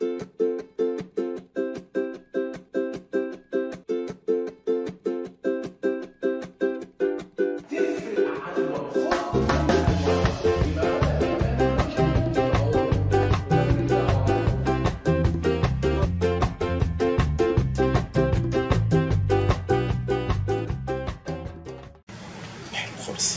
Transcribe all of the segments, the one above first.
خلص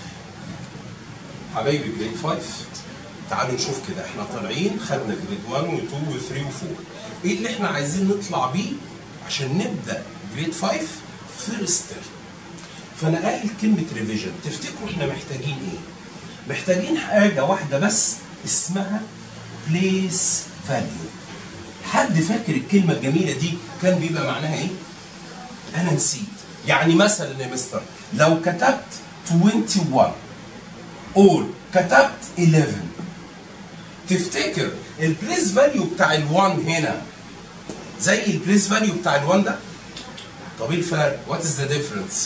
حبايبي جريد 5 تعالوا نشوف كده احنا طالعين خدنا جريد 1 و2 و3 و4 ايه اللي احنا عايزين نطلع بيه عشان نبدا جريد 5 فيرست فانا قايل كلمه ريفيجن تفتكروا احنا محتاجين ايه؟ محتاجين حاجه واحده بس اسمها بليس فاليو حد فاكر الكلمه الجميله دي كان بيبقى معناها ايه؟ انا نسيت يعني مثلا يا مستر لو كتبت 21 اور كتبت 11 تفتكر البليس فاليو بتاع ال1 هنا زي البليس فاليو بتاع ال1 ده طب ايه الفرق وات از ذا ديفرنس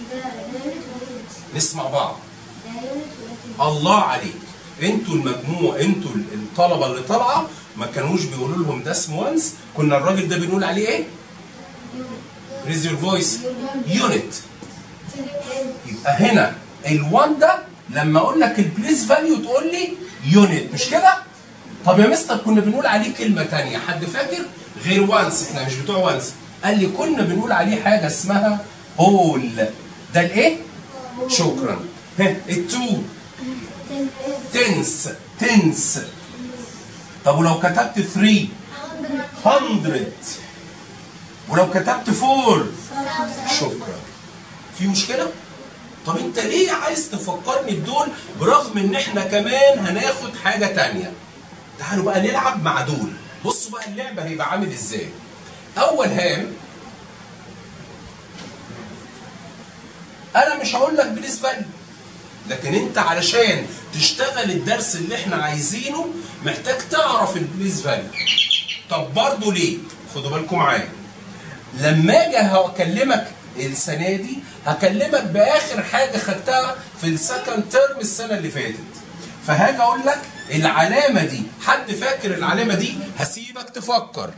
نسمع بعض الله عليك انتوا المجموع انتوا الطلبه اللي طالعه ما كانوش بيقولوا لهم ده اسمه وانس كنا الراجل ده بنقول عليه ايه ريز يور فويس يونت يبقى هنا ال1 ده لما اقول لك البليس فاليو تقول لي يونت مش كده؟ طب يا مستر كنا بنقول عليه كلمه ثانيه حد فاكر؟ غير وانس احنا مش بتوع وانس قال لي كنا بنقول عليه حاجه اسمها هول ده الايه؟ شكرا ها التو تنس تنس طب ولو كتبت 3 100 ولو كتبت 4 شكرا في مشكله؟ طب انت ليه عايز تفكرني بدول برغم ان احنا كمان هناخد حاجه تانية تعالوا بقى نلعب مع دول بصوا بقى اللعبه هيبقى عامل ازاي اول هام انا مش هقول لك بليس فاليو لكن انت علشان تشتغل الدرس اللي احنا عايزينه محتاج تعرف البليس فاليو طب برضه ليه خدوا بالكم معايا لما اجي هكلمك السنه دي هكلمك باخر حاجه خدتها في السكند ترم السنه اللي فاتت فهاجي اقول لك العلامه دي حد فاكر العلامه دي هسيبك تفكر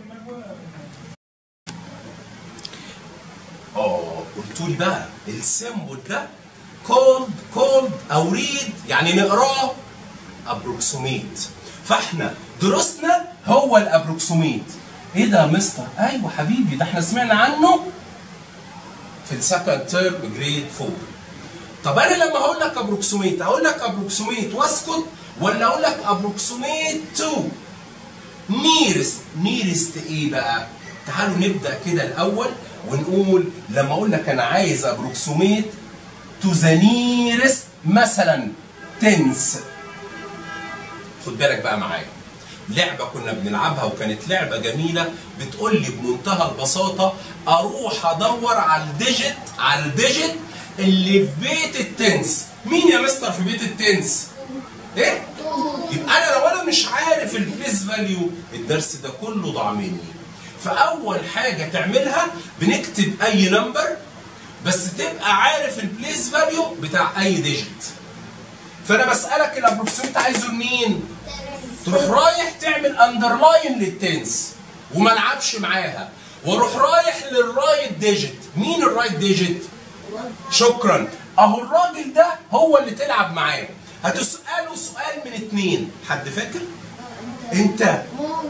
اه قلتوا لي بقى السيمبل ده كولد كولد او ريد يعني نقراه ابروكسوميت فاحنا دروسنا هو الابروكسوميت ايه ده يا مستر ايوه حبيبي ده احنا سمعنا عنه في السكند تيرم جريد 4 طب انا لما هقول لك ابروكسوميت اقول لك ابروكسوميت واسكت ولا اقول لك ابروكسوميت تو نيرست نيرست ايه بقى تعالوا نبدا كده الاول ونقول لما اقول لك انا عايز ابروكسوميت تو ذا نيرست مثلا تنس خد بالك بقى معايا لعبة كنا بنلعبها وكانت لعبة جميلة بتقول لي بمنتهى البساطة أروح أدور على الديجيت على الديجيت اللي في بيت التنس مين يا مستر في بيت التنس؟ إيه؟ يبقى أنا لو أنا مش عارف البليس فاليو الدرس ده كله ضاع مني فأول حاجة تعملها بنكتب أي نمبر بس تبقى عارف البليس فاليو بتاع أي ديجيت فأنا بسألك الأبروكسيميت عايزه منين؟ تروح رايح تعمل اندرلاين للتنس وما العبش معاها واروح رايح للرايت ديجيت مين الرايت ديجيت شكرا اهو الراجل ده هو اللي تلعب معاه هتساله سؤال من اتنين حد فاكر انت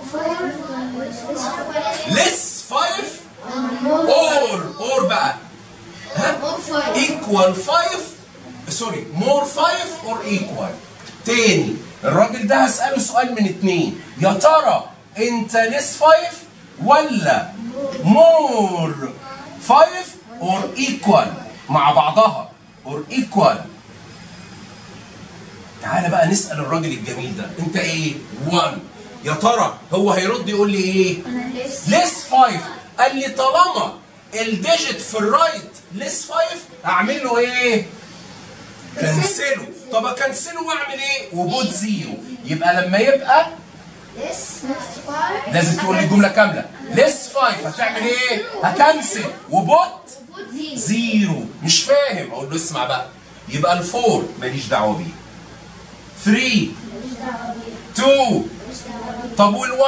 لس فايف اور اور بقى ها ايكوال فايف سوري مور فايف اور ايكوال تاني الراجل ده هسأله سؤال من اتنين يا ترى انت ليس فايف ولا مور فايف اور ايكوال مع بعضها اور ايكوال تعالى بقى نسأل الراجل الجميل ده انت ايه 1 يا ترى هو هيرد يقول لي ايه ليس فايف قال لي طالما الديجيت في الرايت ليس فايف اعمل له ايه كنسله طب اكنسله واعمل ايه وبوت زيرو يبقى لما يبقى لازم تقول لي الجمله كامله ليس فايف هتعمل ايه هكنسل وبوت زيرو مش فاهم اقول له اسمع بقى يبقى الفور ماليش دعوه بيه 3 2 طب وال1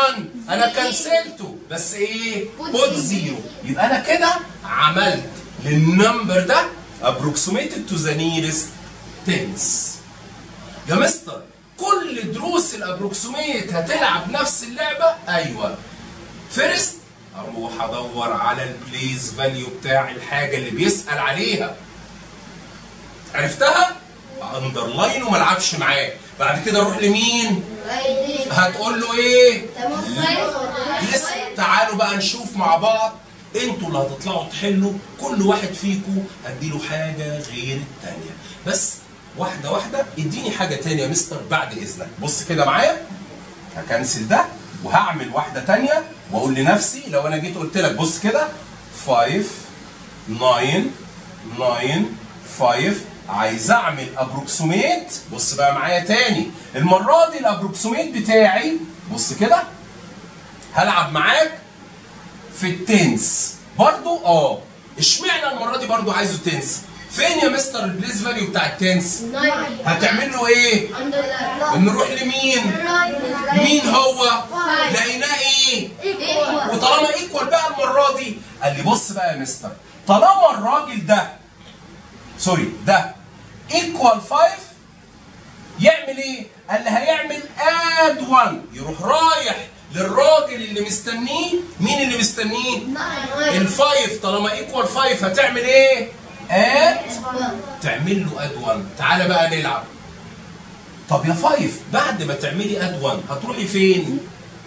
انا كنسلته بس ايه Put بوت zero. زيرو يبقى انا كده عملت للنمبر ده approximated to the nearest tens يا مستر كل دروس الابروكسيميت هتلعب نفس اللعبه ايوه فيرست اروح ادور على البليز فاليو بتاع الحاجه اللي بيسال عليها عرفتها اندرلاين وما العبش معاه بعد كده اروح لمين هتقول له ايه لسه تعالوا بقى نشوف مع بعض انتوا اللي هتطلعوا تحلوا كل واحد فيكم هديله حاجه غير التانيه بس واحده واحده اديني حاجه تانية يا مستر بعد اذنك بص كده معايا هكنسل ده وهعمل واحده تانية واقول لنفسي لو انا جيت قلت لك بص كده 5 9 9 5 عايز اعمل ابروكسيميت بص بقى معايا تاني المره دي الابروكسيميت بتاعي بص كده هلعب معاك في التنس برضو اه اشمعنى المره دي برضو عايزه تنس فين يا مستر البليز فاليو بتاع التنس هتعمل له ايه نروح لمين مين هو لقيناه ايه وطالما ايكوال بقى المره دي قال لي بص بقى يا مستر طالما الراجل ده سوري ده ايكوال 5 يعمل ايه؟ قال لي هيعمل اد 1 يروح رايح للراجل اللي مستنيه مين اللي مستنيه؟ الفايف طالما ايكوال 5 هتعمل ايه؟ اد تعمل له اد 1 تعالى بقى نلعب طب يا فايف بعد ما تعملي اد 1 هتروحي فين؟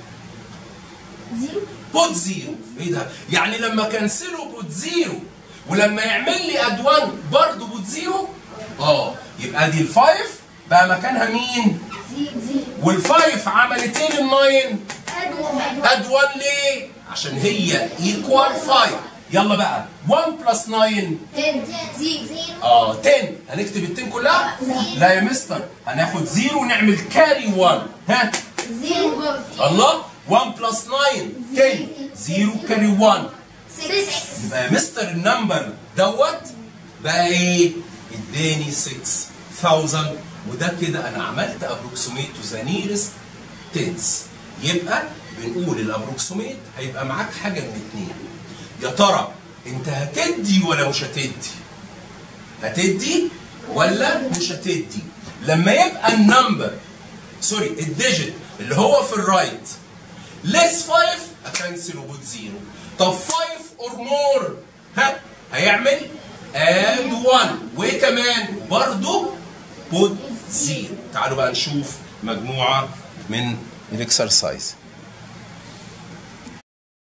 بوت زيرو ايه ده؟ يعني لما كنسله بوت زيرو ولما يعمل لي اد 1 برضه بوت زيرو اه يبقى دي الفايف بقى مكانها مين؟ والفايف عملت ايه للناين؟ اد 1 ليه؟ عشان هي ايكوال 5 يلا بقى 1 بلس 9 اه 10 هنكتب ال 10 كلها؟ لا يا مستر هناخد زيرو ونعمل كاري 1 ها الله 1 بلس 9 10 زيرو كاري 1 يبقى يا مستر النمبر دوت بقى ايه؟ اداني 6000 وده كده انا عملت ابروكسيميت تو ذا نيرست تنس يبقى بنقول الابروكسيميت هيبقى معاك حاجه من اتنين يا ترى انت هتدي ولا مش هتدي؟ هتدي ولا مش هتدي؟ لما يبقى النمبر سوري الديجيت اللي هو في الرايت ليس 5 اكنسل وبوت زيرو طب 5 اور مور ها هيعمل اد 1 وايه كمان برضه بوت زيرو تعالوا بقى نشوف مجموعه من الاكسرسايز